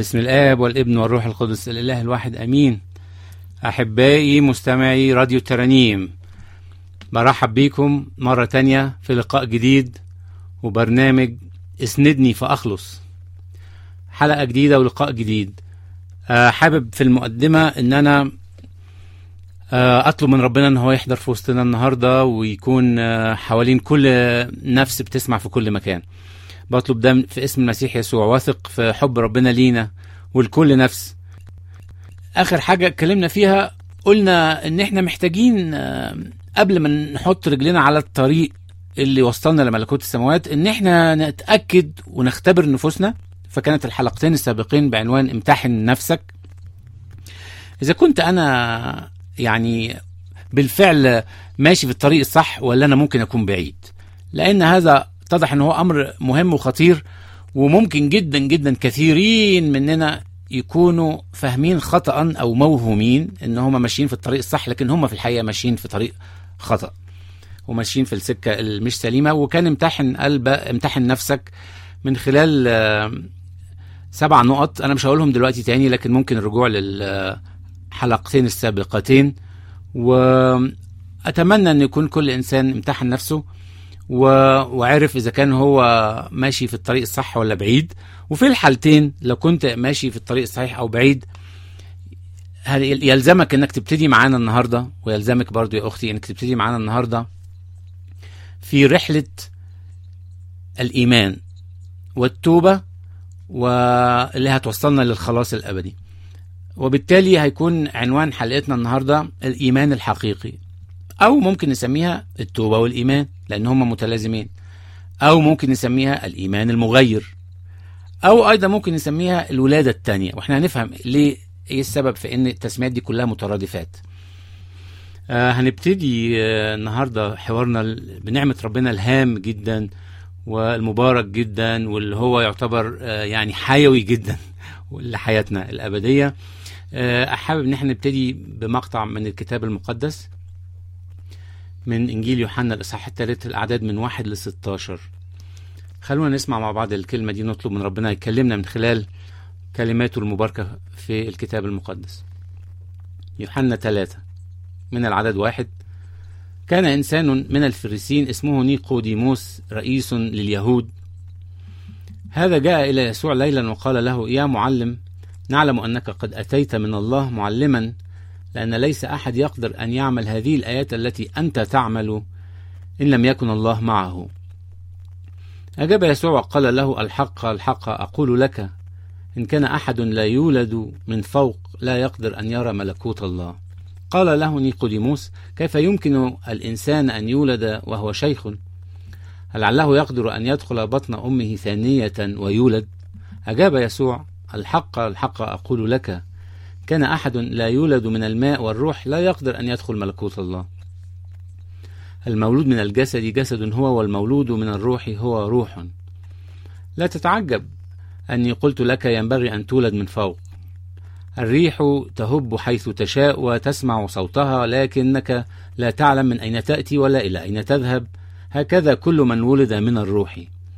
بسم الآب والابن والروح القدس الإله الواحد أمين أحبائي مستمعي راديو الترانيم برحب بيكم مرة تانية في لقاء جديد وبرنامج اسندني فأخلص حلقة جديدة ولقاء جديد أه حابب في المقدمة إن أنا أه أطلب من ربنا إن هو يحضر في وسطنا النهاردة ويكون أه حوالين كل نفس بتسمع في كل مكان بطلب ده في اسم المسيح يسوع واثق في حب ربنا لينا ولكل نفس اخر حاجه اتكلمنا فيها قلنا ان احنا محتاجين قبل ما نحط رجلنا على الطريق اللي وصلنا لملكوت السماوات ان احنا نتاكد ونختبر نفوسنا فكانت الحلقتين السابقين بعنوان امتحن نفسك اذا كنت انا يعني بالفعل ماشي في الطريق الصح ولا انا ممكن اكون بعيد لان هذا اتضح ان هو امر مهم وخطير وممكن جدا جدا كثيرين مننا يكونوا فاهمين خطا او موهومين ان هم ماشيين في الطريق الصح لكن هم في الحقيقه ماشيين في طريق خطا وماشيين في السكه المش سليمه وكان امتحن قلب امتحن نفسك من خلال سبع نقط انا مش هقولهم دلوقتي تاني لكن ممكن الرجوع للحلقتين السابقتين واتمنى ان يكون كل انسان امتحن نفسه و... وعرف اذا كان هو ماشي في الطريق الصح ولا بعيد وفي الحالتين لو كنت ماشي في الطريق الصحيح او بعيد يلزمك انك تبتدي معانا النهارده ويلزمك برضو يا اختي انك تبتدي معانا النهارده في رحله الايمان والتوبه واللي هتوصلنا للخلاص الابدي وبالتالي هيكون عنوان حلقتنا النهارده الايمان الحقيقي او ممكن نسميها التوبه والايمان لان هما متلازمين او ممكن نسميها الايمان المغير او ايضا ممكن نسميها الولاده الثانيه واحنا هنفهم ليه ايه السبب في ان التسميات دي كلها مترادفات آه هنبتدي آه النهارده حوارنا بنعمه ربنا الهام جدا والمبارك جدا واللي هو يعتبر آه يعني حيوي جدا لحياتنا الابديه آه حابب ان احنا نبتدي بمقطع من الكتاب المقدس من إنجيل يوحنا الإصحاح الثالث الأعداد من واحد ل 16 خلونا نسمع مع بعض الكلمة دي نطلب من ربنا يكلمنا من خلال كلماته المباركة في الكتاب المقدس يوحنا ثلاثة من العدد واحد كان إنسان من الفريسين اسمه نيقوديموس رئيس لليهود هذا جاء إلى يسوع ليلا وقال له يا معلم نعلم أنك قد أتيت من الله معلما لأن ليس أحد يقدر أن يعمل هذه الآيات التي أنت تعمل إن لم يكن الله معه. أجاب يسوع وقال له: الحق الحق أقول لك إن كان أحد لا يولد من فوق لا يقدر أن يرى ملكوت الله. قال له نيقوديموس: كيف يمكن الإنسان أن يولد وهو شيخ؟ لعله يقدر أن يدخل بطن أمه ثانية ويولد؟ أجاب يسوع: الحق الحق أقول لك كان أحد لا يولد من الماء والروح لا يقدر أن يدخل ملكوت الله المولود من الجسد جسد هو والمولود من الروح هو روح لا تتعجب أني قلت لك ينبغي أن تولد من فوق الريح تهب حيث تشاء وتسمع صوتها لكنك لا تعلم من أين تأتي ولا إلى أين تذهب هكذا كل من ولد من الروح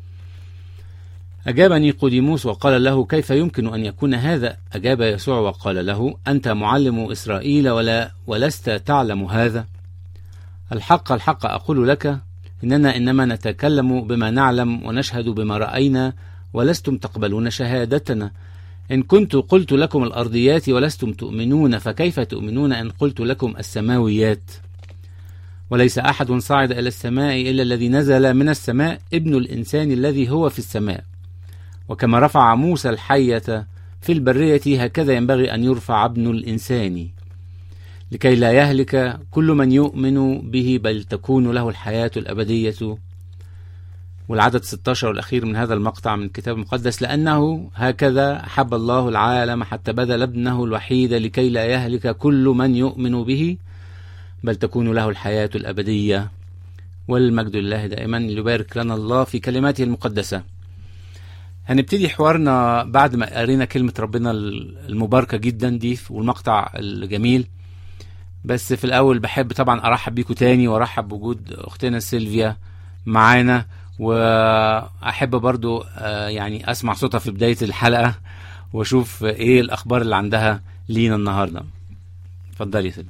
أجاب نيقوديموس وقال له كيف يمكن أن يكون هذا؟ أجاب يسوع وقال له أنت معلم إسرائيل ولا ولست تعلم هذا؟ الحق الحق أقول لك إننا إنما نتكلم بما نعلم ونشهد بما رأينا ولستم تقبلون شهادتنا إن كنت قلت لكم الأرضيات ولستم تؤمنون فكيف تؤمنون إن قلت لكم السماويات؟ وليس أحد صعد إلى السماء إلا الذي نزل من السماء ابن الإنسان الذي هو في السماء وكما رفع موسى الحية في البرية هكذا ينبغي أن يرفع ابن الإنسان لكي لا يهلك كل من يؤمن به بل تكون له الحياة الأبدية والعدد 16 الأخير من هذا المقطع من الكتاب المقدس لأنه هكذا أحب الله العالم حتى بذل ابنه الوحيد لكي لا يهلك كل من يؤمن به بل تكون له الحياة الأبدية والمجد لله دائما ليبارك لنا الله في كلماته المقدسة هنبتدي حوارنا بعد ما قرينا كلمة ربنا المباركة جدا دي والمقطع الجميل بس في الأول بحب طبعا أرحب بيكم تاني وأرحب بوجود أختنا سيلفيا معانا وأحب برضو يعني أسمع صوتها في بداية الحلقة واشوف ايه الاخبار اللي عندها لينا النهارده اتفضلي يا سيدي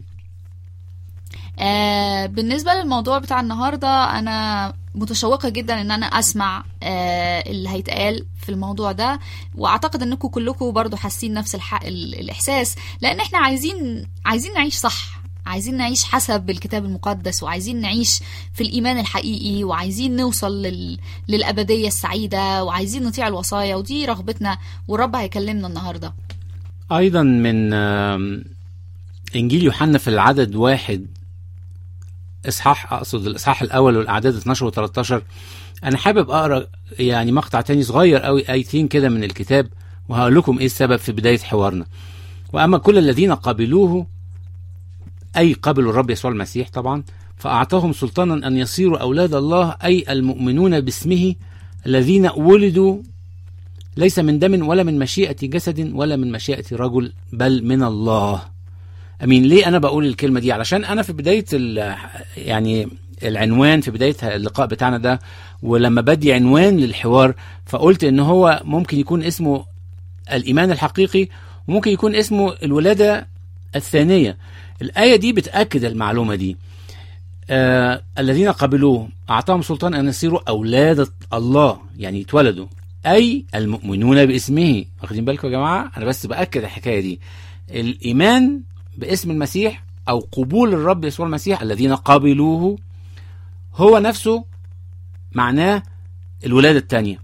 آه بالنسبة للموضوع بتاع النهاردة أنا متشوقة جدا إن أنا أسمع آه اللي هيتقال في الموضوع ده وأعتقد إنكم كلكم برضو حاسين نفس الح... ال- الإحساس لأن إحنا عايزين عايزين نعيش صح عايزين نعيش حسب الكتاب المقدس وعايزين نعيش في الإيمان الحقيقي وعايزين نوصل لل... للأبدية السعيدة وعايزين نطيع الوصايا ودي رغبتنا والرب هيكلمنا النهاردة ايضا من آم، انجيل يوحنا في العدد واحد اصحاح اقصد الاصحاح الاول والاعداد 12 و13 انا حابب اقرا يعني مقطع تاني صغير قوي ايتين كده من الكتاب وهقول لكم ايه السبب في بدايه حوارنا واما كل الذين قبلوه اي قبلوا الرب يسوع المسيح طبعا فاعطاهم سلطانا ان يصيروا اولاد الله اي المؤمنون باسمه الذين ولدوا ليس من دم ولا من مشيئة جسد ولا من مشيئة رجل بل من الله أمين ليه أنا بقول الكلمة دي علشان أنا في بداية ال- يعني العنوان في بداية اللقاء بتاعنا ده ولما بدي عنوان للحوار فقلت إن هو ممكن يكون اسمه الإيمان الحقيقي وممكن يكون اسمه الولادة الثانية الآية دي بتأكد المعلومة دي آه الذين قبلوه أعطاهم سلطان أن يصيروا أولاد الله يعني يتولدوا أي المؤمنون باسمه واخدين بالكم يا جماعة أنا بس بأكد الحكاية دي الإيمان باسم المسيح أو قبول الرب يسوع المسيح الذين قبلوه هو نفسه معناه الولادة الثانية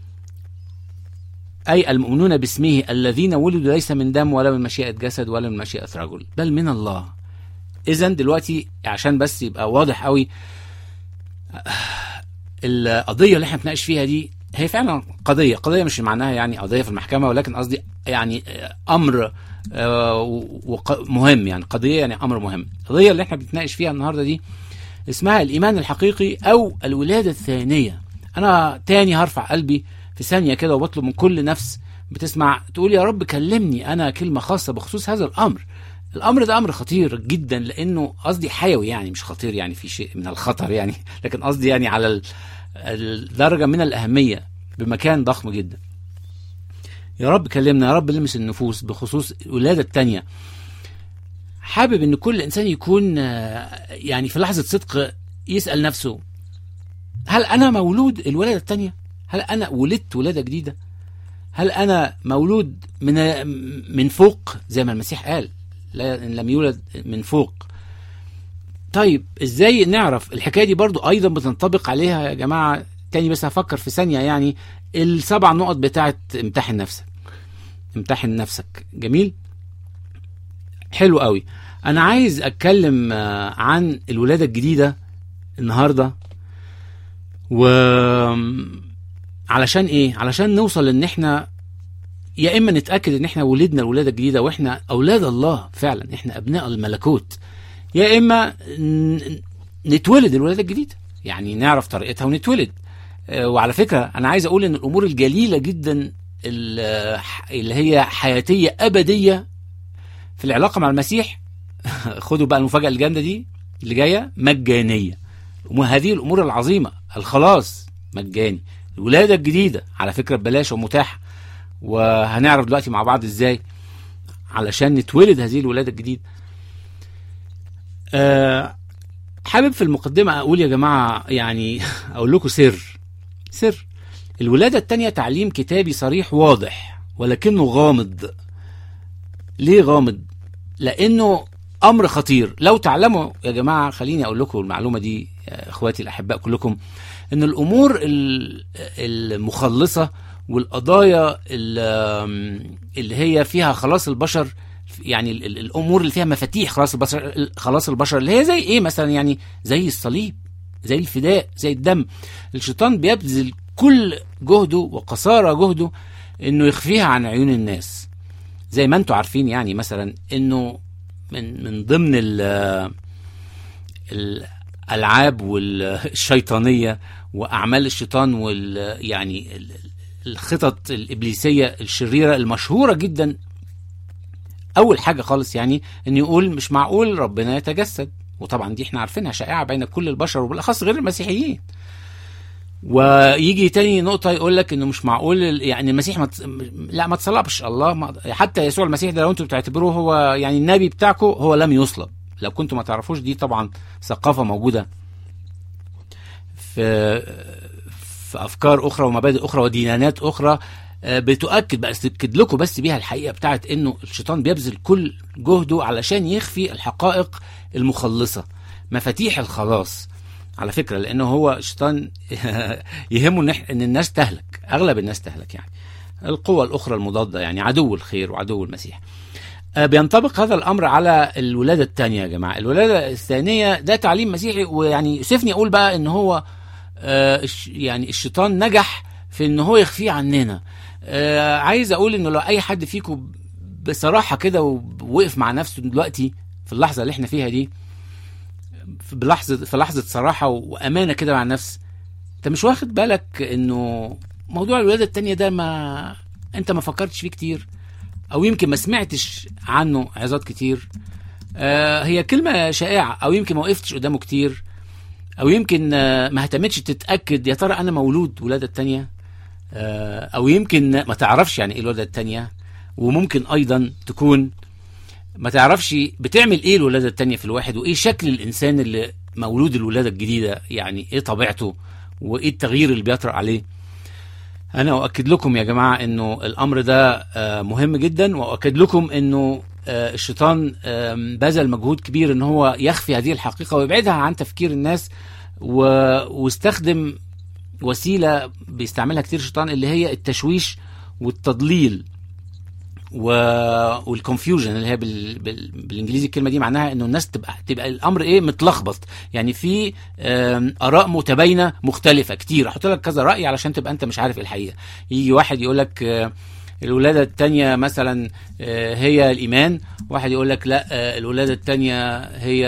أي المؤمنون باسمه الذين ولدوا ليس من دم ولا من مشيئة جسد ولا من مشيئة رجل بل من الله إذا دلوقتي عشان بس يبقى واضح قوي القضية اللي احنا بنناقش فيها دي هي فعلا قضية قضية مش معناها يعني قضية في المحكمة ولكن قصدي يعني آه، أمر آه، وق- مهم يعني قضية يعني أمر مهم القضية اللي احنا بنتناقش فيها النهاردة دي اسمها الإيمان الحقيقي أو الولادة الثانية أنا تاني هرفع قلبي في ثانية كده وبطلب من كل نفس بتسمع تقول يا رب كلمني أنا كلمة خاصة بخصوص هذا الأمر الأمر ده أمر خطير جدا لأنه قصدي حيوي يعني مش خطير يعني في شيء من الخطر يعني لكن قصدي يعني على ال- الدرجة من الأهمية بمكان ضخم جدا يا رب كلمنا يا رب لمس النفوس بخصوص الولادة التانية حابب ان كل انسان يكون آه، يعني في لحظة صدق يسأل نفسه هل انا مولود الولادة التانية هل انا ولدت ولادة جديدة هل انا مولود من من فوق زي ما المسيح قال لا إن لم يولد من فوق طيب ازاي نعرف الحكايه دي برضو ايضا بتنطبق عليها يا جماعه تاني بس هفكر في ثانيه يعني السبع نقط بتاعت امتحن نفسك امتحن نفسك جميل حلو قوي انا عايز اتكلم آه، عن الولاده الجديده النهارده و علشان ايه علشان نوصل ان احنا يا اما نتاكد ان احنا ولدنا الولاده الجديده واحنا اولاد الله فعلا احنا ابناء الملكوت يا اما ن- نتولد الولاده الجديده يعني نعرف طريقتها ونتولد آه، وعلى فكره انا عايز اقول ان الامور الجليله جدا ال- اللي هي حياتيه ابديه في العلاقه مع المسيح خدوا بقى المفاجاه الجامده دي اللي جايه مجانيه وهذه الامور العظيمه الخلاص مجاني الولاده الجديده على فكره ببلاش ومتاحه وهنعرف دلوقتي مع بعض ازاي علشان نتولد هذه الولاده الجديده أه حابب في المقدمه اقول يا جماعه يعني اقول لكم سر سر الولاده التانية تعليم كتابي صريح واضح ولكنه غامض ليه غامض لانه امر خطير لو تعلموا يا جماعه خليني اقول لكم المعلومه دي يا اخواتي الاحباء كلكم ان الامور ال- المخلصه والقضايا ال- اللي هي فيها خلاص البشر يعني ال- ال- الامور اللي فيها مفاتيح خلاص البشر خلاص البشر اللي هي زي ايه مثلا يعني زي الصليب زي الفداء زي الدم الشيطان بيبذل كل جهده وقصارى جهده انه يخفيها عن عيون الناس زي ما انتم عارفين يعني مثلا انه من من ضمن ال- الالعاب والشيطانيه واعمال الشيطان وال يعني ال- الخطط الابليسيه الشريره المشهوره جدا اول حاجه خالص يعني ان يقول مش معقول ربنا يتجسد وطبعا دي احنا عارفينها شائعه بين كل البشر وبالاخص غير المسيحيين ويجي تاني نقطة يقول لك انه مش معقول ال- يعني المسيح ما تص- لا ما تصلبش الله ما حتى يسوع المسيح ده لو انتم بتعتبروه هو يعني النبي بتاعكم هو لم يصلب لو كنتم ما تعرفوش دي طبعا ثقافة موجودة في في افكار اخرى ومبادئ اخرى وديانات اخرى آه، بتؤكد بس تؤكد لكم بس بيها الحقيقه بتاعت انه الشيطان بيبذل كل جهده علشان يخفي الحقائق المخلصه مفاتيح الخلاص على فكره لانه هو الشيطان يهمه ان إح- ان الناس تهلك اغلب الناس تهلك يعني القوى الاخرى المضاده يعني عدو الخير وعدو المسيح آه، بينطبق هذا الامر على الولاده الثانيه يا جماعه الولاده الثانيه ده تعليم مسيحي ويعني يسفني اقول بقى ان هو آه، الش- يعني الشيطان نجح في ان هو يخفيه عننا آه، عايز اقول انه لو اي حد فيكم بصراحه كده ووقف مع نفسه دلوقتي في اللحظه اللي احنا فيها دي في بلحظه في لحظه صراحه وامانه كده مع النفس انت مش واخد بالك انه موضوع الولاده التانية ده ما انت ما فكرتش فيه كتير او يمكن ما سمعتش عنه عظات كتير آه هي كلمه شائعه او يمكن ما وقفتش قدامه كتير او يمكن آه ما اهتمتش تتاكد يا ترى انا مولود ولاده تانية آه او يمكن ما تعرفش يعني ايه الولاده التانية وممكن ايضا تكون ما تعرفش بتعمل ايه الولاده التانية في الواحد وايه شكل الانسان اللي مولود الولاده الجديده يعني ايه طبيعته وايه التغيير اللي بيطرأ عليه انا اؤكد لكم يا جماعه انه الامر ده آه، مهم جدا واؤكد لكم انه آه، الشيطان آم، بذل مجهود كبير ان هو يخفي هذه الحقيقه ويبعدها عن تفكير الناس و... واستخدم وسيله بيستعملها كتير الشيطان اللي هي التشويش والتضليل و... والكونفيوجن اللي هي بال... بال... بالانجليزي الكلمه دي معناها انه الناس تبقى تبقى الامر ايه متلخبط يعني في آم، اراء متباينه مختلفه كتير احط لك كذا راي علشان تبقى انت مش عارف إيه الحقيقه يجي واحد يقول لك آه، الولاده الثانيه مثلا آه، هي الايمان واحد يقول لك لا آه، الولاده الثانيه هي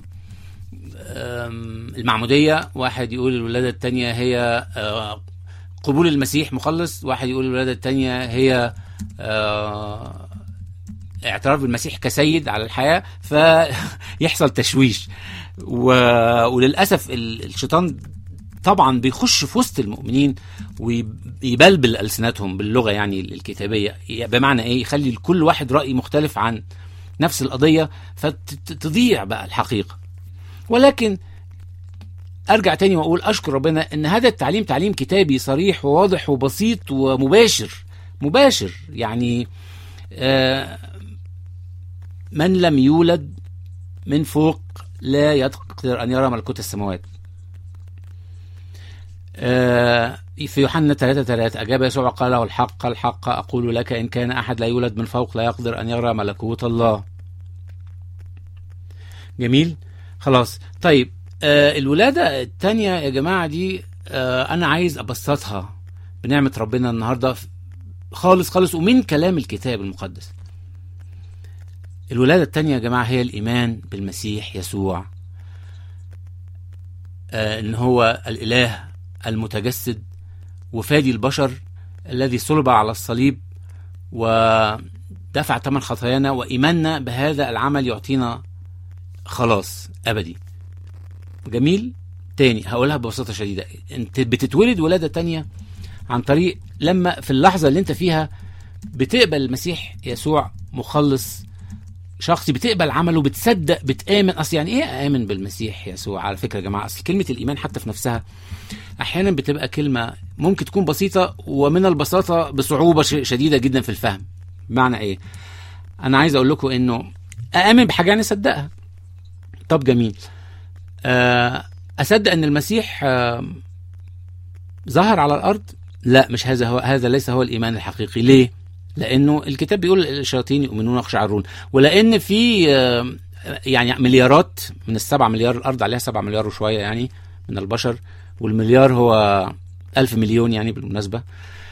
آم، المعموديه واحد يقول الولاده الثانيه هي آه، قبول المسيح مخلص واحد يقول الولاده الثانيه هي آه، اعتراف بالمسيح كسيد على الحياه فيحصل تشويش و... وللاسف ال- الشيطان طبعا بيخش في وسط المؤمنين ويبلبل السنتهم باللغه يعني الكتابيه بمعنى ايه يخلي لكل واحد راي مختلف عن نفس القضيه فتضيع بقى الحقيقه ولكن ارجع تاني واقول اشكر ربنا ان هذا التعليم تعليم كتابي صريح وواضح وبسيط ومباشر مباشر يعني آه، من لم يولد من فوق لا يقدر ان يرى ملكوت السماوات آه، في يوحنا 3 3 أجاب يسوع قال له الحق الحق أقول لك إن كان أحد لا يولد من فوق لا يقدر أن يرى ملكوت الله جميل خلاص طيب آه الولادة التانية يا جماعة دي آه أنا عايز أبسطها بنعمة ربنا النهاردة خالص خالص ومن كلام الكتاب المقدس الولادة التانية يا جماعة هي الإيمان بالمسيح يسوع آه إن هو الإله المتجسد وفادي البشر الذي صلب على الصليب ودفع ثمن خطايانا وإيماننا بهذا العمل يعطينا خلاص أبدي جميل تاني هقولها ببساطة شديدة انت بتتولد ولادة تانية عن طريق لما في اللحظة اللي انت فيها بتقبل المسيح يسوع مخلص شخصي بتقبل عمله بتصدق بتآمن اصل يعني ايه آمن بالمسيح يسوع على فكرة يا جماعة اصل كلمة الإيمان حتى في نفسها احيانا بتبقى كلمة ممكن تكون بسيطة ومن البساطة بصعوبة ش- شديدة جدا في الفهم معنى ايه انا عايز اقول لكم انه اامن بحاجة يعني اصدقها طب جميل آه، اصدق ان المسيح آه، ظهر على الارض لا مش هذا هو هذا ليس هو الايمان الحقيقي ليه لانه الكتاب بيقول الشياطين يؤمنون ويخشعرون ولان في آه، يعني مليارات من السبعة مليار الارض عليها سبعة مليار وشويه يعني من البشر والمليار هو ألف مليون يعني بالمناسبة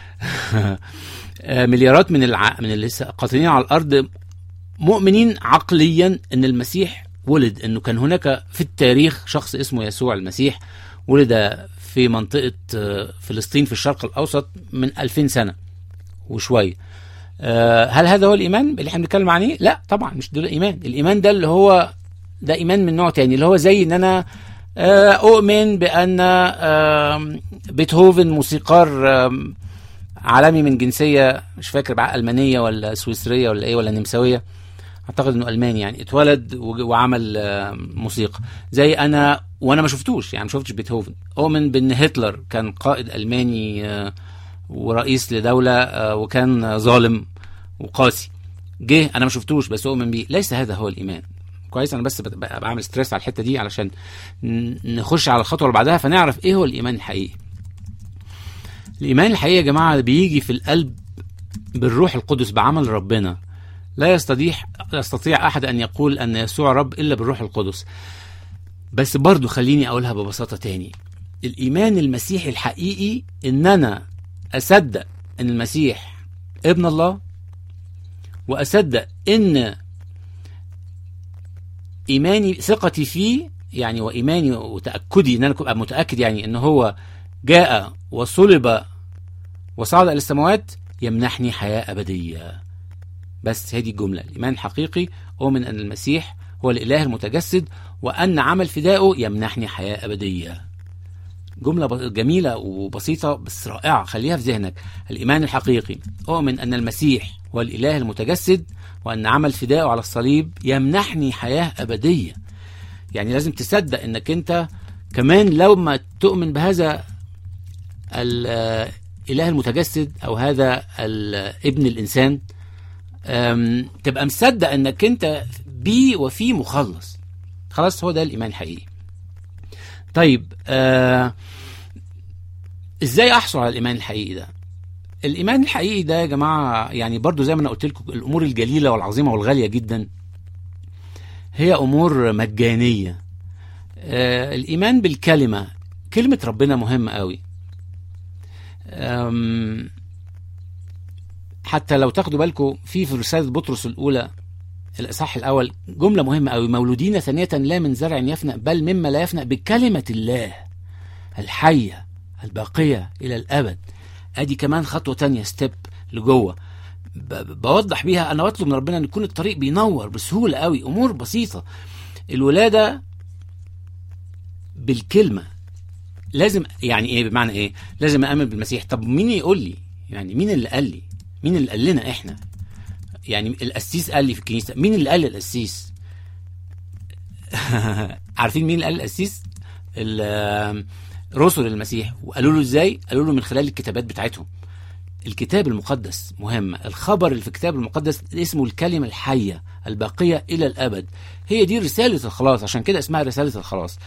آه، مليارات من الع... من اللي لسه قاطنين على الأرض مؤمنين عقليا أن المسيح ولد أنه كان هناك في التاريخ شخص اسمه يسوع المسيح ولد في منطقة آه، فلسطين في الشرق الأوسط من 2000 سنة وشوية آه، هل هذا هو الإيمان اللي احنا بنتكلم عنه؟ لا طبعا مش ده الإيمان الإيمان ده اللي هو ده إيمان من نوع تاني اللي هو زي إن أنا آه، أؤمن بأن آم، بيتهوفن موسيقار آم، عالمي من جنسية مش فاكر بقى ألمانية ولا سويسرية ولا إيه ولا نمساوية أعتقد إنه ألماني يعني اتولد وج- وعمل آم، موسيقى زي أنا وأنا ما شفتوش يعني ما شفتش بيتهوفن أؤمن بأن هتلر كان قائد ألماني آه، ورئيس لدولة آه، وكان ظالم وقاسي جه أنا ما شفتوش بس أؤمن بيه ليس هذا هو الإيمان كويس انا بس بت- بقى بعمل ستريس على الحته دي علشان ن- نخش على الخطوه اللي بعدها فنعرف ايه هو الايمان الحقيقي الايمان الحقيقي يا جماعه بيجي في القلب بالروح القدس بعمل ربنا لا يستطيع يستطيع احد ان يقول ان يسوع رب الا بالروح القدس بس برضو خليني اقولها ببساطه تاني الايمان المسيحي الحقيقي ان انا اصدق ان المسيح ابن الله واصدق ان ايماني ثقتي فيه يعني وايماني وتاكدي ان انا ابقى متاكد يعني ان هو جاء وصلب وصعد الى السماوات يمنحني حياه ابديه بس هذه الجمله الايمان الحقيقي اؤمن ان المسيح هو الاله المتجسد وان عمل فدائه يمنحني حياه ابديه جملة ب- جميلة وبسيطة بس رائعة خليها في ذهنك الإيمان الحقيقي أؤمن أن المسيح هو الإله المتجسد وأن عمل فدائه على الصليب يمنحني حياة أبدية يعني لازم تصدق أنك أنت كمان لو ما تؤمن بهذا الإله المتجسد أو هذا ال- ابن الإنسان أم، تبقى مصدق أنك أنت بيه وفيه مخلص خلاص هو ده الإيمان الحقيقي طيب آه ازاي احصل على الايمان الحقيقي ده الايمان الحقيقي ده يا جماعه يعني برضو زي ما انا قلت لكم الامور الجليله والعظيمه والغاليه جدا هي امور مجانيه آه الايمان بالكلمه كلمه ربنا مهمه قوي أم، حتى لو تاخدوا بالكم في في رساله بطرس الاولى الاصحاح الاول جمله مهمه قوي مولودين ثانيه لا من زرع يفنى بل مما لا يفنى بكلمه الله الحيه الباقيه الى الابد ادي كمان خطوه تانية ستيب لجوه ب- ب- بوضح بيها انا بطلب من ربنا ان يكون الطريق بينور بسهوله قوي امور بسيطه الولاده بالكلمه لازم يعني ايه بمعنى ايه لازم اامن بالمسيح طب مين يقول لي يعني مين اللي قال لي مين اللي قال لنا احنا يعني القسيس قال لي في الكنيسه مين اللي قال للقسيس عارفين مين اللي قال للقسيس ال- رسل المسيح وقالوا له ازاي قالوا له من خلال الكتابات بتاعتهم الكتاب المقدس مهم الخبر اللي في الكتاب المقدس اسمه الكلمة الحية الباقية إلى الأبد هي دي رسالة الخلاص عشان كده اسمها رسالة الخلاص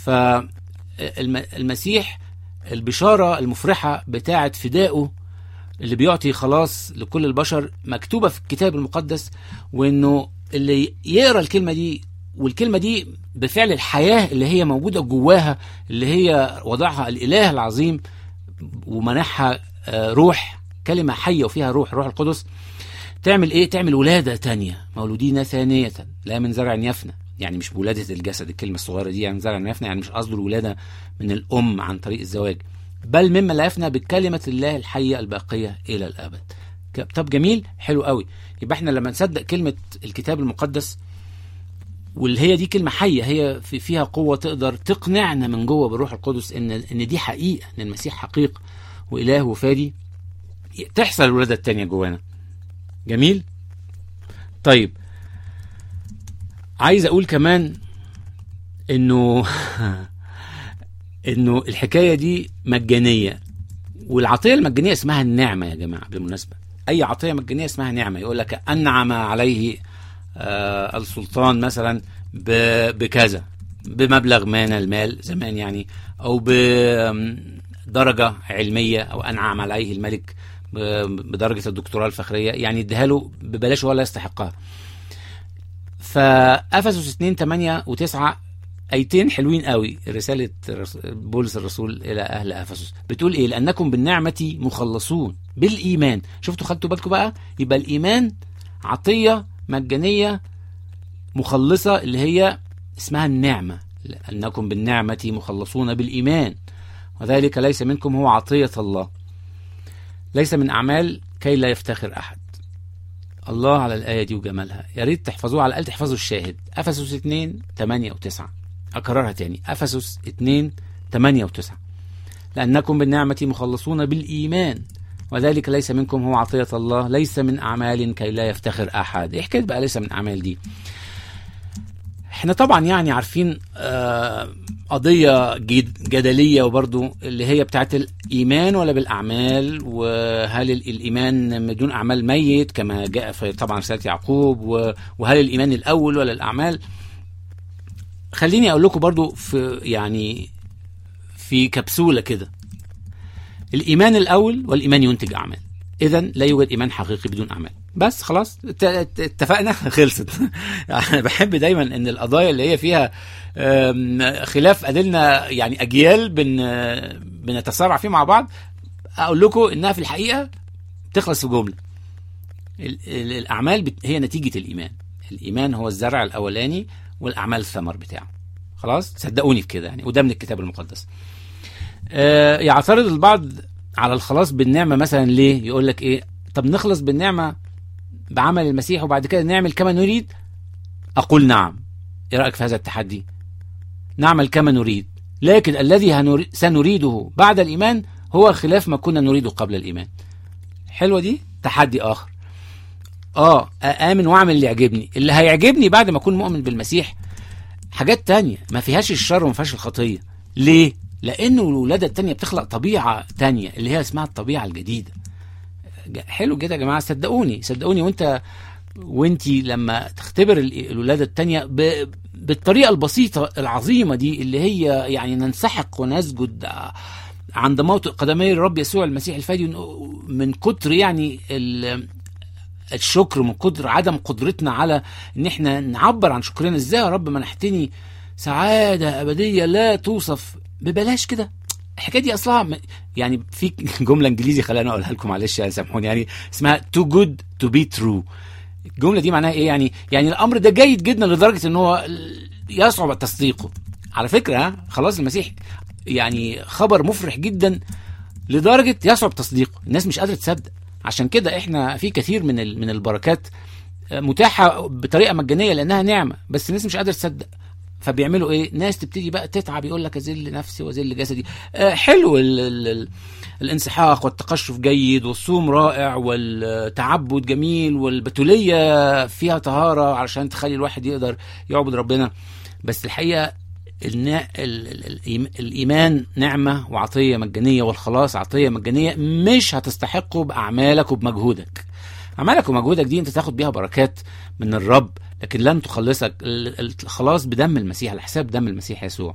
فالمسيح البشارة المفرحة بتاعة فدائه اللي بيعطي خلاص لكل البشر مكتوبة في الكتاب المقدس وانه اللي يقرا الكلمة دي والكلمة دي بفعل الحياة اللي هي موجودة جواها اللي هي وضعها الإله العظيم ومنحها آه، روح كلمة حية وفيها روح روح القدس تعمل ايه تعمل ولادة تانية مولودين ثانية لا من زرع يفنى يعني مش بولادة الجسد الكلمة الصغيرة دي يعني زرع يفنى يعني مش قصده الولادة من الأم عن طريق الزواج بل مما لا يفنى بكلمة الله الحية الباقية إلى الأبد ك- طب جميل حلو قوي يبقى احنا لما نصدق كلمة الكتاب المقدس واللي هي دي كلمة حية هي في فيها قوة تقدر تقنعنا من جوه بالروح القدس ان ان دي حقيقة ان المسيح حقيق وإله وفادي تحصل الولادة التانية جوانا جميل طيب عايز اقول كمان انه انه الحكايه دي مجانيه والعطيه المجانيه اسمها النعمه يا جماعه بالمناسبه اي عطيه مجانيه اسمها نعمه يقول لك انعم عليه آه السلطان مثلا ب- بكذا بمبلغ من المال زمان يعني او بدرجه علميه او انعم عليه الملك ب- بدرجه الدكتوراه الفخريه يعني اديها له ببلاش ولا يستحقها فافسس 2 8 و9 ايتين حلوين قوي رساله رس- بولس الرسول الى اهل افسس بتقول ايه لانكم بالنعمه مخلصون بالايمان شفتوا خدتوا بالكم بقى يبقى الايمان عطيه مجانيه مخلصه اللي هي اسمها النعمه لانكم بالنعمه مخلصون بالايمان وذلك ليس منكم هو عطيه الله ليس من اعمال كي لا يفتخر احد الله على الآية دي وجمالها يا ريت تحفظوها على الأقل تحفظوا الشاهد أفسس 2 8 و9 اكررها تاني افسس 2 8 و9 لانكم بالنعمه مخلصون بالايمان وذلك ليس منكم هو عطيه الله ليس من اعمال كي لا يفتخر احد ايه حكايه بقى ليس من اعمال دي احنا طبعا يعني عارفين آه قضية جد جدلية وبرضو اللي هي بتاعت الإيمان ولا بالأعمال وهل ال- الإيمان بدون أعمال ميت كما جاء في طبعا رسالة يعقوب و- وهل الإيمان الأول ولا الأعمال خليني أقول لكم برضو في يعني في كبسولة كده الإيمان الأول والإيمان ينتج أعمال إذا لا يوجد إيمان حقيقي بدون أعمال بس خلاص ات- ات- اتفقنا خلصت أنا بحب دايما إن القضايا اللي هي فيها أم، خلاف أدلنا يعني أجيال بن بنتصارع فيه مع بعض أقول لكم إنها في الحقيقة تخلص في جملة ال- ال- الأعمال بت- هي نتيجة الإيمان الإيمان هو الزرع الأولاني والأعمال الثمر بتاعه خلاص صدقوني في كده يعني وده من الكتاب المقدس آه، يعترض البعض على الخلاص بالنعمة مثلا ليه يقول لك إيه طب نخلص بالنعمة بعمل المسيح وبعد كده نعمل كما نريد أقول نعم إيه رأيك في هذا التحدي نعمل كما نريد لكن الذي هنري- سنريده بعد الإيمان هو خلاف ما كنا نريده قبل الإيمان حلوة دي تحدي آخر آه آمن وأعمل اللي يعجبني اللي هيعجبني بعد ما أكون مؤمن بالمسيح حاجات تانية ما فيهاش الشر وما فيهاش الخطية ليه؟ لأنه الولادة التانية بتخلق طبيعة تانية اللي هي اسمها الطبيعة الجديدة ج- حلو كده يا جماعة صدقوني صدقوني وانت وانتي لما تختبر ال- الولادة التانية ب... بالطريقة البسيطة العظيمة دي اللي هي يعني ننسحق ونسجد ع- عند موطئ قدمي الرب يسوع المسيح الفادي ون- من كتر يعني ال... الشكر من قدر عدم قدرتنا على ان احنا نعبر عن شكرنا ازاي يا رب منحتني سعادة أبدية لا توصف ببلاش كده الحكايه دي اصلها م- يعني في جمله انجليزي خليني اقولها لكم معلش سامحوني يعني اسمها too good to be true الجمله دي معناها ايه يعني يعني الامر ده جيد جدا لدرجه ان هو يصعب تصديقه على فكره ها، خلاص المسيح يعني خبر مفرح جدا لدرجه يصعب تصديقه الناس مش قادره تصدق عشان كده احنا في كثير من ال- من البركات متاحه بطريقه مجانيه لانها نعمه بس الناس مش قادره تصدق فبيعملوا ايه ناس تبتدي بقى تتعب يقول لك اذل نفسي واذل جسدي آه حلو ال ال ال الانسحاق والتقشف جيد والصوم رائع والتعبد جميل والبتوليه فيها طهاره علشان تخلي الواحد يقدر يعبد ربنا بس الحقيقه النا... ال... ال... الإيم- الايمان نعمه وعطيه مجانيه والخلاص عطيه مجانيه مش هتستحقه باعمالك وبمجهودك اعمالك ومجهودك دي انت تاخد بيها بركات من الرب لكن لن تخلصك ال- ال- الخلاص بدم المسيح على حساب دم المسيح يسوع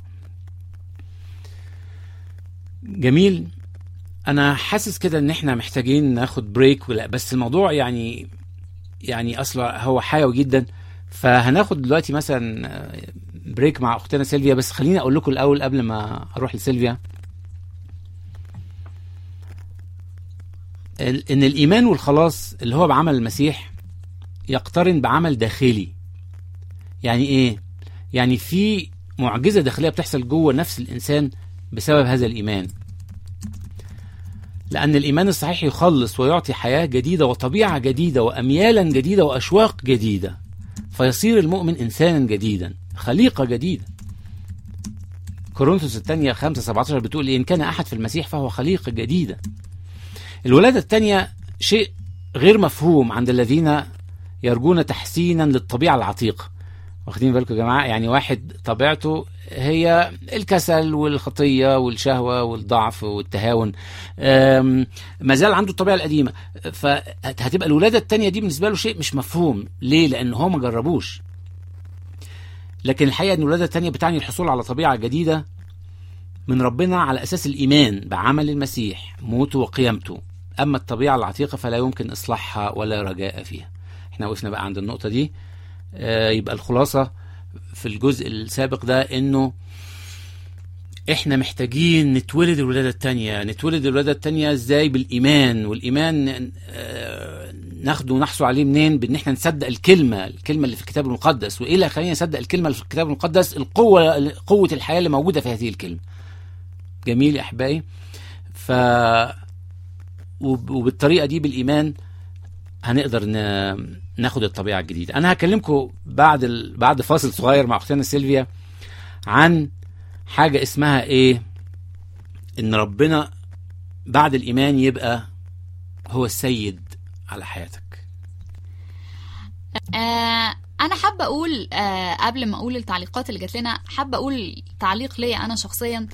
جميل انا حاسس كده ان احنا محتاجين ناخد بريك ولا بس الموضوع يعني يعني اصلا هو حيوي جدا فهناخد دلوقتي مثلا آه، بريك مع اختنا سيلفيا بس خليني اقول لكم الاول قبل ما اروح لسيلفيا ال- ان الايمان والخلاص اللي هو بعمل المسيح يقترن بعمل داخلي يعني ايه يعني في معجزه داخليه بتحصل جوه نفس الانسان بسبب هذا الايمان لان الايمان الصحيح يخلص ويعطي حياه جديده وطبيعه جديده واميالا جديده واشواق جديده فيصير المؤمن انسانا جديدا خليقه جديده كورنثوس الثانية 5 17 بتقول إن كان أحد في المسيح فهو خليقة جديدة الولادة الثانية شيء غير مفهوم عند الذين يرجون تحسينا للطبيعة العتيقة واخدين بالكم يا جماعة يعني واحد طبيعته هي الكسل والخطية والشهوة والضعف والتهاون أم، ما زال عنده الطبيعة القديمة فهتبقى الولادة الثانية دي بالنسبة له شيء مش مفهوم ليه لأن هو ما جربوش لكن الحقيقة أن الولادة الثانية بتعني الحصول على طبيعة جديدة من ربنا على أساس الإيمان بعمل المسيح موته وقيامته أما الطبيعة العتيقة فلا يمكن إصلاحها ولا رجاء فيها احنا وقفنا بقى عند النقطة دي آه، يبقى الخلاصة في الجزء السابق ده انه احنا محتاجين نتولد الولادة التانية نتولد الولادة التانية ازاي بالايمان والايمان آه، ناخده ونحصل عليه منين بان احنا نصدق الكلمة الكلمة اللي في الكتاب المقدس وايه اللي هيخلينا نصدق الكلمة اللي في الكتاب المقدس القوة قوة الحياة اللي موجودة في هذه الكلمة جميل يا احبائي ف وب- وبالطريقة دي بالايمان هنقدر ن... ناخد الطبيعه الجديده انا هكلمكم بعد ال... بعد فاصل صغير مع اختنا سيلفيا عن حاجة اسمها ايه ان ربنا بعد الايمان يبقى هو السيد على حياتك آه انا حابه اقول آه قبل ما اقول التعليقات اللي جات لنا حابه اقول تعليق ليا انا شخصيا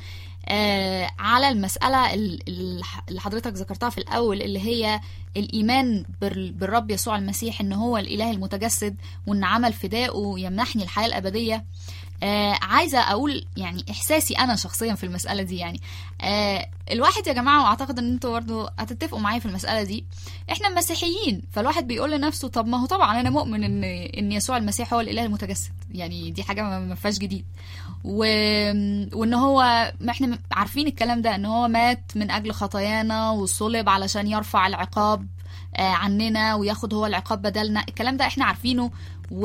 آه على المساله ال- ال- اللي حضرتك ذكرتها في الاول اللي هي الايمان بال- بالرب يسوع المسيح ان هو الاله المتجسد وان عمل فدائه يمنحني الحياه الابديه آه عايزه اقول يعني احساسي انا شخصيا في المساله دي يعني آه الواحد يا جماعه واعتقد ان انتوا برضه هتتفقوا معايا في المساله دي احنا مسيحيين فالواحد بيقول لنفسه طب ما هو طبعا انا مؤمن ان ان يسوع المسيح هو الاله المتجسد يعني دي حاجه ما ما فيهاش جديد و... وان هو ما احنا عارفين الكلام ده ان هو مات من اجل خطايانا وصلب علشان يرفع العقاب آه، عننا وياخد هو العقاب بدلنا الكلام ده احنا عارفينه و...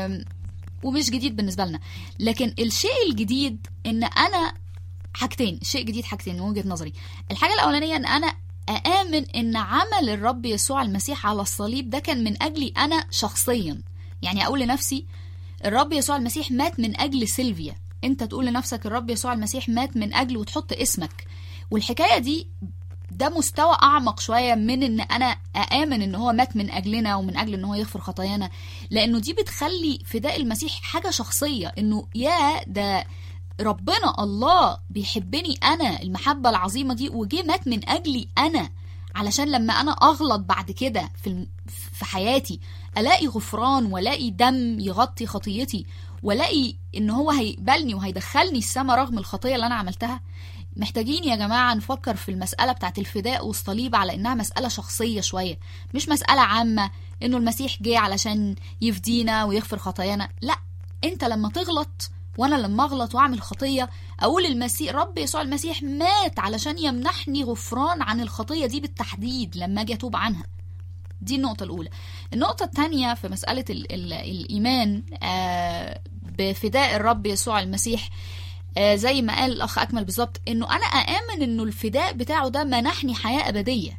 ومش جديد بالنسبه لنا لكن الشيء الجديد ان انا حاجتين شيء جديد حاجتين من وجهه نظري الحاجه الاولانيه ان انا أآمن إن عمل الرب يسوع المسيح على الصليب ده كان من أجلي أنا شخصيا يعني أقول لنفسي الرب يسوع المسيح مات من أجل سيلفيا أنت تقول لنفسك الرب يسوع المسيح مات من أجل وتحط اسمك والحكاية دي ده مستوى أعمق شوية من إن أنا أآمن إن هو مات من أجلنا ومن أجل إن هو يغفر خطايانا لأنه دي بتخلي فداء المسيح حاجة شخصية إنه يا ده ربنا الله بيحبني انا المحبه العظيمه دي وجه مات من اجلي انا علشان لما انا اغلط بعد كده في الم... في حياتي الاقي غفران والاقي دم يغطي خطيتي والاقي ان هو هيقبلني وهيدخلني السما رغم الخطيه اللي انا عملتها محتاجين يا جماعه نفكر في المساله بتاعت الفداء والصليب على انها مساله شخصيه شويه مش مساله عامه انه المسيح جه علشان يفدينا ويغفر خطايانا لا انت لما تغلط وانا لما اغلط واعمل خطيه اقول المسيح رب يسوع المسيح مات علشان يمنحني غفران عن الخطيه دي بالتحديد لما اجي اتوب عنها دي النقطة الأولى النقطة الثانية في مسألة ال ال الإيمان آه بفداء الرب يسوع المسيح آه زي ما قال الأخ أكمل بالظبط إنه أنا أآمن إنه الفداء بتاعه ده منحني حياة أبدية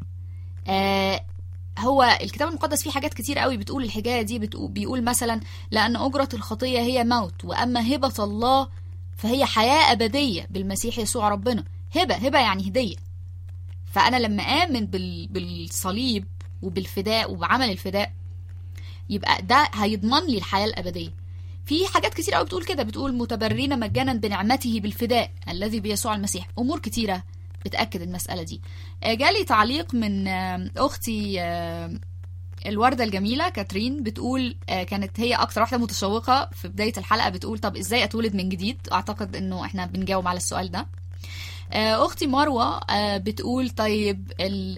آه هو الكتاب المقدس فيه حاجات كتير قوي بتقول الحكايه دي بتقول بيقول مثلا لان اجره الخطيه هي موت واما هبه الله فهي حياه ابديه بالمسيح يسوع ربنا هبه هبه يعني هديه فانا لما امن بال... بالصليب وبالفداء وبعمل الفداء يبقى ده هيضمن لي الحياه الابديه في حاجات كتير قوي بتقول كده بتقول متبرين مجانا بنعمته بالفداء الذي بيسوع المسيح امور كتيره بتاكد المساله دي جالي تعليق من اختي الوردة الجميلة كاترين بتقول كانت هي أكتر واحدة متشوقة في بداية الحلقة بتقول طب إزاي أتولد من جديد أعتقد إنه إحنا بنجاوب على السؤال ده أختي مروة بتقول طيب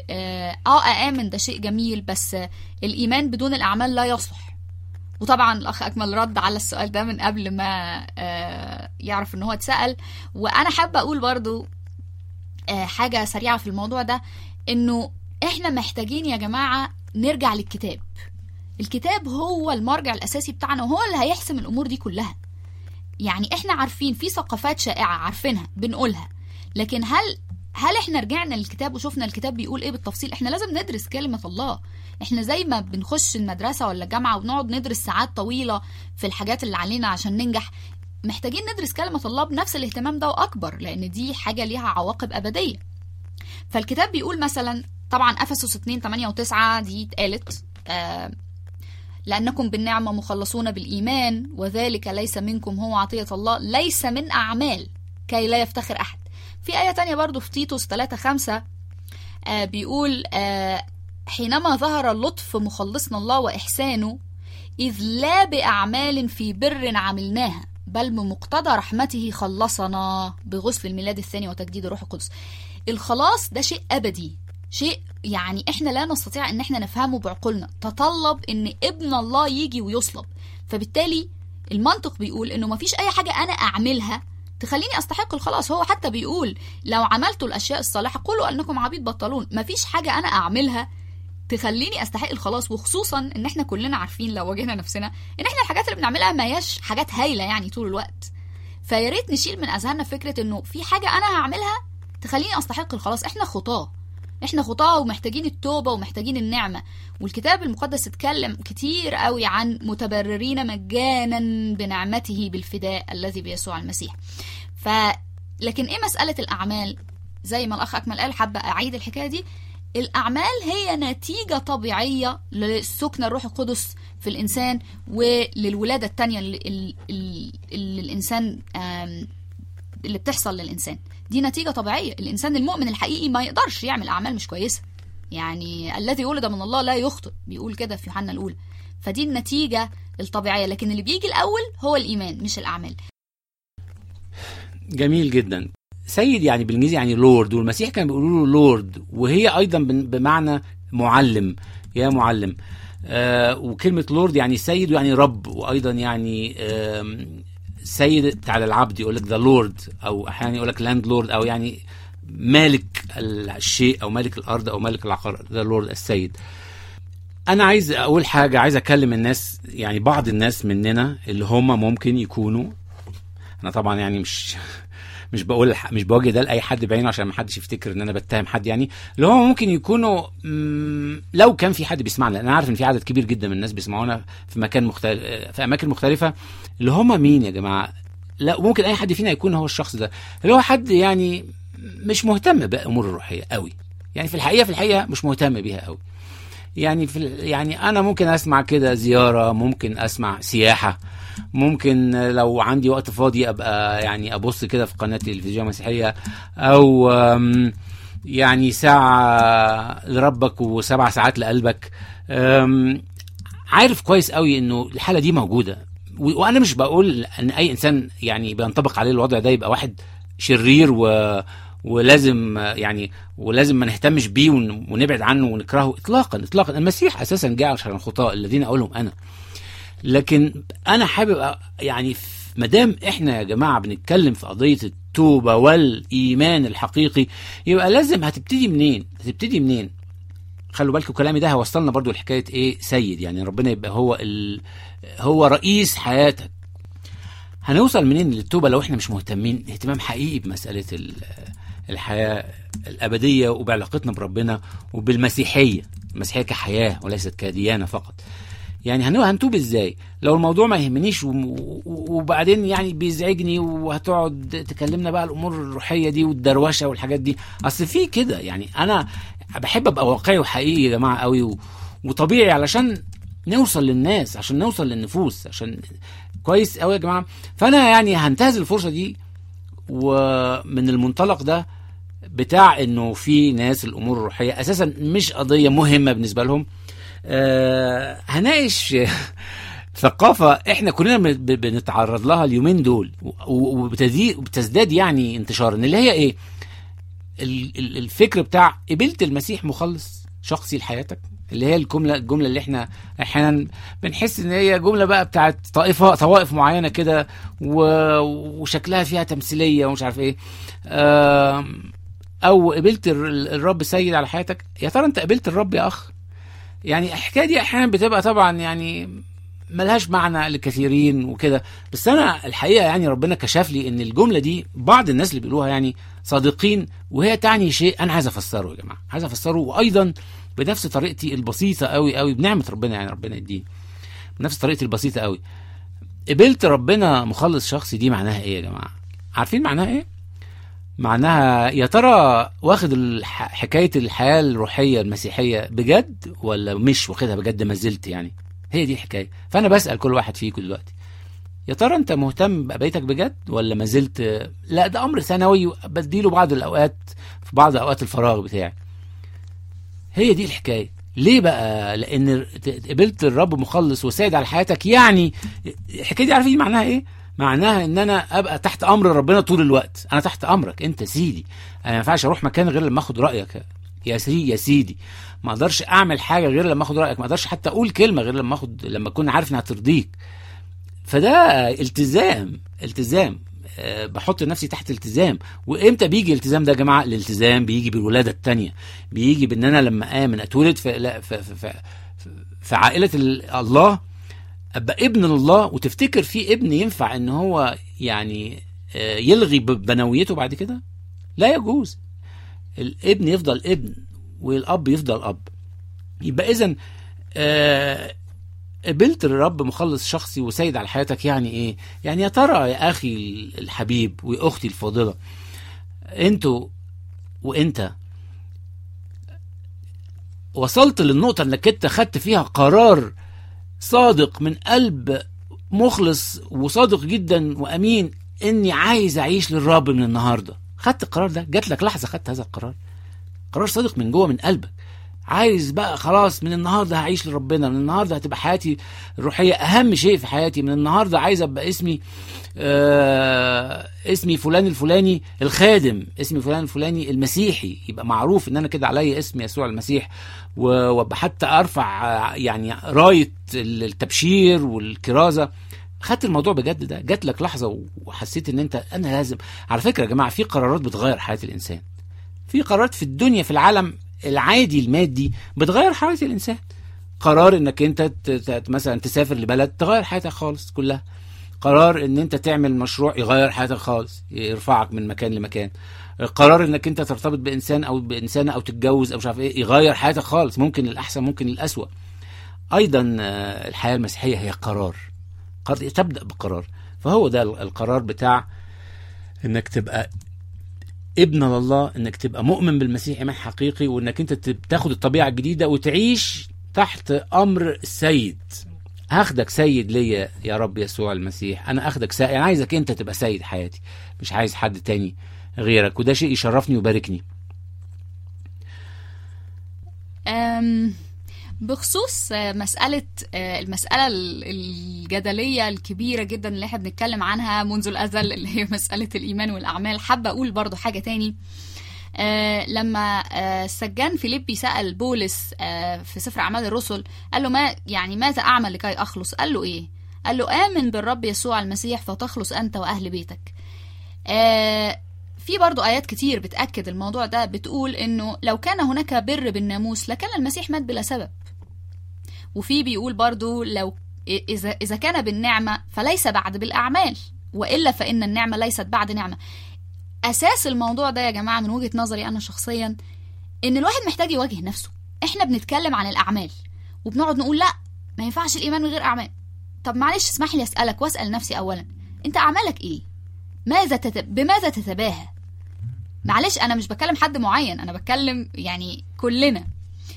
آه آمن ده شيء جميل بس الإيمان بدون الأعمال لا يصلح وطبعا الأخ أكمل رد على السؤال ده من قبل ما يعرف إن هو اتسأل وأنا حابة أقول برضو حاجة سريعة في الموضوع ده إنه إحنا محتاجين يا جماعة نرجع للكتاب الكتاب هو المرجع الاساسي بتاعنا وهو اللي هيحسم الامور دي كلها يعني احنا عارفين في ثقافات شائعه عارفينها بنقولها لكن هل هل احنا رجعنا للكتاب وشفنا الكتاب بيقول ايه بالتفصيل احنا لازم ندرس كلمه الله احنا زي ما بنخش المدرسه ولا الجامعه وبنقعد ندرس ساعات طويله في الحاجات اللي علينا عشان ننجح محتاجين ندرس كلمه الله بنفس الاهتمام ده واكبر لان دي حاجه ليها عواقب ابديه فالكتاب بيقول مثلا طبعا افسس 2 8 و9 دي اتقالت آه لانكم بالنعمه مخلصون بالايمان وذلك ليس منكم هو عطيه الله ليس من اعمال كي لا يفتخر احد في ايه تانية برضو في تيتوس 3 5 آه بيقول آه حينما ظهر اللطف مخلصنا الله واحسانه اذ لا باعمال في بر عملناها بل بمقتضى رحمته خلصنا بغسل الميلاد الثاني وتجديد الروح القدس الخلاص ده شيء ابدي شيء يعني احنا لا نستطيع ان احنا نفهمه بعقولنا تطلب ان ابن الله يجي ويصلب فبالتالي المنطق بيقول انه مفيش اي حاجه انا اعملها تخليني استحق الخلاص هو حتى بيقول لو عملتوا الاشياء الصالحه قولوا انكم عبيد بطلون مفيش حاجه انا اعملها تخليني استحق الخلاص وخصوصا ان احنا كلنا عارفين لو واجهنا نفسنا ان احنا الحاجات اللي بنعملها ما هياش حاجات هايله يعني طول الوقت فيا ريت نشيل من اذهاننا فكره انه في حاجه انا هعملها تخليني استحق الخلاص احنا خطاه احنا خطاه ومحتاجين التوبه ومحتاجين النعمه والكتاب المقدس اتكلم كتير قوي عن متبررين مجانا بنعمته بالفداء الذي بيسوع المسيح ف لكن ايه مساله الاعمال زي ما الاخ اكمل قال حابه اعيد الحكايه دي الاعمال هي نتيجه طبيعيه لسكن الروح القدس في الانسان وللولاده الثانيه اللي, اللي, اللي الانسان آم، اللي بتحصل للانسان دي نتيجه طبيعيه الانسان المؤمن الحقيقي ما يقدرش يعمل اعمال مش كويسه يعني الذي ولد من الله لا يخطئ بيقول كده في يوحنا الاولى فدي النتيجه الطبيعيه لكن اللي بيجي الاول هو الايمان مش الاعمال جميل جدا سيد يعني بالانجليزي يعني لورد والمسيح كان بيقولوا له لورد وهي ايضا بن- بمعنى معلم يا معلم آه وكلمه لورد يعني سيد ويعني رب وايضا يعني آم، سيد بتاع العبد يقول لك ذا لورد او احيانا يقول لك لاند لورد او يعني مالك الشيء او مالك الارض او مالك العقار ذا لورد السيد انا عايز اقول حاجه عايز اكلم الناس يعني بعض الناس مننا اللي هم ممكن يكونوا انا طبعا يعني مش مش بقول الح- مش بوجه ده لاي حد بعينه عشان ما حدش يفتكر ان انا بتهم حد يعني اللي هم ممكن يكونوا مم، لو كان في حد بيسمعنا لان انا عارف ان في عدد كبير جدا من الناس بيسمعونا في مكان مختلف في اماكن مختلفه اللي هم مين يا جماعه لا ممكن اي حد فينا يكون هو الشخص ده اللي هو حد يعني مش مهتم بامور الروحيه قوي يعني في الحقيقه في الحقيقه مش مهتم بيها قوي يعني في ال- يعني انا ممكن اسمع كده زياره ممكن اسمع سياحه ممكن لو عندي وقت فاضي ابقى يعني ابص كده في قناه تلفزيون مسيحيه او أم، يعني ساعه لربك وسبع ساعات لقلبك أم، عارف كويس قوي انه الحاله دي موجوده و- وانا مش بقول ان اي انسان يعني بينطبق عليه الوضع ده يبقى واحد شرير و ولازم آه، يعني ولازم ما نهتمش بيه ون- ونبعد عنه ونكرهه اطلاقا اطلاقا المسيح اساسا جاء عشان الخطاة الذين اقولهم انا لكن انا حابب أ- يعني ما دام احنا يا جماعه بنتكلم في قضيه التوبه والايمان الحقيقي يبقى لازم هتبتدي منين؟ هتبتدي منين؟ خلوا بالكم كلامي ده هيوصلنا برضو لحكايه ايه سيد يعني ربنا يبقى هو ال... هو رئيس حياتك هنوصل منين للتوبه لو احنا مش مهتمين اهتمام حقيقي بمساله ال- الحياه الابديه وبعلاقتنا بربنا وبالمسيحيه المسيحيه كحياه وليست كديانه فقط يعني هنو هنتوب ازاي لو الموضوع ما يهمنيش وم- و- وبعدين يعني بيزعجني وهتقعد تكلمنا بقى الامور الروحيه دي والدروشه والحاجات دي اصل في كده يعني انا بحب ابقى واقعي وحقيقي يا جماعه قوي و... وطبيعي علشان نوصل للناس عشان نوصل للنفوس عشان كويس قوي يا جماعه فانا يعني هنتهز الفرصه دي ومن المنطلق ده بتاع انه في ناس الامور الروحيه اساسا مش قضيه مهمه بالنسبه لهم آه هناقش ثقافة احنا كلنا بن- ب- بنتعرض لها اليومين دول و- و- وبتزيد وبتزداد يعني انتشارا اللي هي ايه؟ ال- ال- الفكر بتاع قبلت المسيح مخلص شخصي لحياتك اللي هي الجملة الجملة اللي احنا احيانا بنحس ان هي جملة بقى بتاعت طائفة طوائف معينة كده و- وشكلها فيها تمثيلية ومش عارف ايه آم، او قبلت الر- الرب سيد على حياتك يا ترى انت قبلت الرب يا اخ يعني الحكايه دي احيانا بتبقى طبعا يعني ملهاش معنى لكثيرين وكده بس انا الحقيقه يعني ربنا كشف لي ان الجمله دي بعض الناس اللي بيقولوها يعني صادقين وهي تعني شيء انا عايز افسره يا جماعه عايز افسره وايضا بنفس طريقتي البسيطه قوي قوي بنعمه ربنا يعني ربنا يديني بنفس طريقتي البسيطه قوي قبلت ربنا مخلص شخصي دي معناها ايه يا جماعه عارفين معناها ايه معناها يا ترى واخد الح- حكايه الحياه الروحيه المسيحيه بجد ولا مش واخدها بجد ما زلت يعني هي دي الحكايه فانا بسال كل واحد فيكم دلوقتي يا ترى انت مهتم بقضيتك بجد ولا ما زلت لا ده امر ثانوي بديله بعض الاوقات في بعض اوقات الفراغ بتاعي هي دي الحكايه ليه بقى لان ت- قبلت الرب مخلص وسيد على حياتك يعني الحكايه دي عارفين معناها ايه معناها ان انا ابقى تحت امر ربنا طول الوقت انا تحت امرك انت سيدي انا ما ينفعش اروح مكان غير لما اخد رايك يا سيدي يا سيدي ما اقدرش اعمل حاجه غير لما اخد رايك ما اقدرش حتى اقول كلمه غير لما اخد لما اكون عارف انها ترضيك فده التزام التزام أه بحط نفسي تحت التزام وامتى بيجي الالتزام ده يا جماعه الالتزام بيجي بالولاده التانية بيجي بان انا لما امن اتولد في لا في, في, في, في عائله ال- الله ابقى ابن لله وتفتكر في ابن ينفع ان هو يعني آه، يلغي ب- بنويته بعد كده لا يجوز الابن يفضل ابن والاب يفضل اب يبقى اذا آه قبلت الرب مخلص شخصي وسيد على حياتك يعني ايه يعني يا ترى يا اخي الحبيب واختي الفاضله انتوا وانت وصلت للنقطة انك انت خدت فيها قرار صادق من قلب مخلص وصادق جدا وامين اني عايز اعيش للرب من النهارده خدت القرار ده جات لك لحظه خدت هذا القرار قرار صادق من جوه من قلبك عايز بقى خلاص من النهارده هعيش لربنا من النهارده هتبقى حياتي الروحيه اهم شيء في حياتي من النهارده عايز ابقى اسمي آه اسمي فلان الفلاني الخادم اسمي فلان الفلاني المسيحي يبقى معروف ان انا كده عليا اسم يسوع المسيح وابقى حتى ارفع آه، يعني رايه التبشير والكرازه خدت الموضوع بجد ده جات لك لحظه وحسيت ان انت انا لازم على فكره يا جماعه في قرارات بتغير حياه الانسان في قرارات في الدنيا في العالم العادي المادي بتغير حياه الانسان قرار انك انت ت- ت- مثلا تسافر لبلد تغير حياتك خالص كلها قرار ان انت تعمل مشروع يغير حياتك خالص يرفعك من مكان لمكان قرار انك انت ترتبط بانسان او بانسانه او تتجوز او مش عارف ايه يغير حياتك خالص ممكن للاحسن ممكن للاسوأ ايضا آه، الحياه المسيحيه هي قرار قرار تبدا بقرار فهو ده القرار بتاع انك تبقى ابن لله انك تبقى مؤمن بالمسيح ايمان حقيقي وانك انت تب- تاخد الطبيعه الجديده وتعيش تحت امر السيد هاخدك سيد ليا يا رب يسوع المسيح انا اخدك سيد انا عايزك انت تبقى سيد حياتي مش عايز حد تاني غيرك وده شيء يشرفني ويباركني أم، بخصوص آه، مسألة آه، المسألة ال- الجدلية الكبيرة جدا اللي احنا بنتكلم عنها منذ الأزل اللي هي مسألة الإيمان والأعمال حابة أقول برضو حاجة تاني آه، لما آه، السجان فيليبي سأل بولس آه، في سفر أعمال الرسل قال له ما يعني ماذا أعمل لكي أخلص قال له إيه قال له آمن بالرب يسوع المسيح فتخلص أنت وأهل بيتك آه، في برضو آيات كتير بتأكد الموضوع ده بتقول إنه لو كان هناك بر بالناموس لكان المسيح مات بلا سبب وفي بيقول برضو لو إذا إذا كان بالنعمة فليس بعد بالأعمال وإلا فإن النعمة ليست بعد نعمة أساس الموضوع ده يا جماعة من وجهة نظري أنا شخصيا إن الواحد محتاج يواجه نفسه إحنا بنتكلم عن الأعمال وبنقعد نقول لا ما ينفعش الإيمان من غير أعمال طب معلش اسمح لي أسألك وأسأل نفسي أولا أنت أعمالك إيه؟ ماذا تت... بماذا تتباهى؟ معلش انا مش بكلم حد معين انا بتكلم يعني كلنا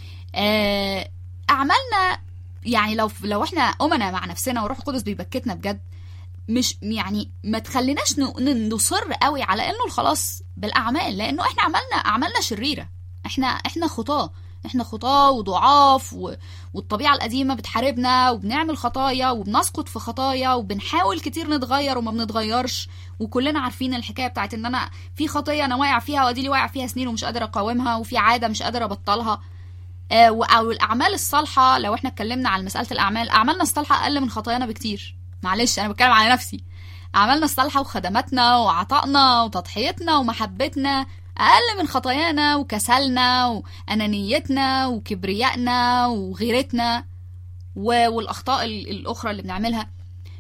آه، اعمالنا يعني لو لو احنا امنا مع نفسنا وروح القدس بيبكتنا بجد مش يعني ما تخليناش ن- ن- نصر قوي على انه الخلاص بالاعمال لانه احنا عملنا اعمالنا شريره احنا احنا خطاه احنا خطاه وضعاف و... والطبيعه القديمه بتحاربنا وبنعمل خطايا وبنسقط في خطايا وبنحاول كتير نتغير وما بنتغيرش وكلنا عارفين الحكايه بتاعت ان انا في خطيه انا واقع فيها واديلي واقع فيها سنين ومش قادر اقاومها وفي عاده مش قادر ابطلها آه، و- او الاعمال الصالحه لو احنا اتكلمنا عن مساله الاعمال اعمالنا الصالحه اقل من خطايانا بكتير معلش انا بتكلم على نفسي اعمالنا الصالحه وخدماتنا وعطائنا وتضحيتنا ومحبتنا اقل من خطايانا وكسلنا وانانيتنا وكبريائنا وغيرتنا و- والاخطاء ال- الاخرى اللي بنعملها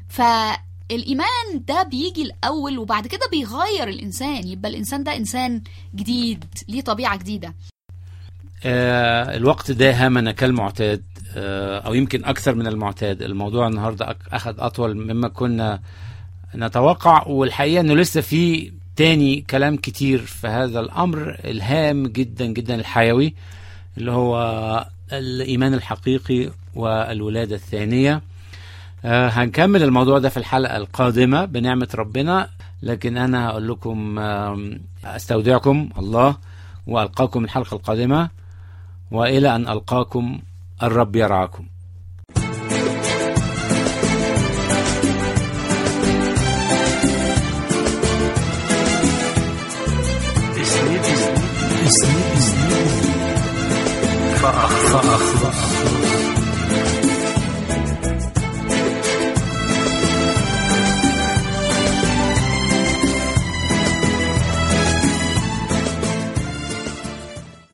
فالايمان ده بيجي الاول وبعد كده بيغير الانسان يبقى الانسان ده انسان جديد ليه طبيعه جديده آه الوقت داهمنا كالمعتاد آه او يمكن اكثر من المعتاد الموضوع النهارده أك- اخذ اطول مما كنا نتوقع والحقيقه انه لسه في تاني كلام كتير في هذا الامر الهام جدا جدا الحيوي اللي هو الايمان الحقيقي والولاده الثانيه آه هنكمل الموضوع ده في الحلقه القادمه بنعمه ربنا لكن انا هقول لكم آم، استودعكم الله والقاكم الحلقه القادمه والى ان القاكم الرب يرعاكم فأخ فأخ فأخ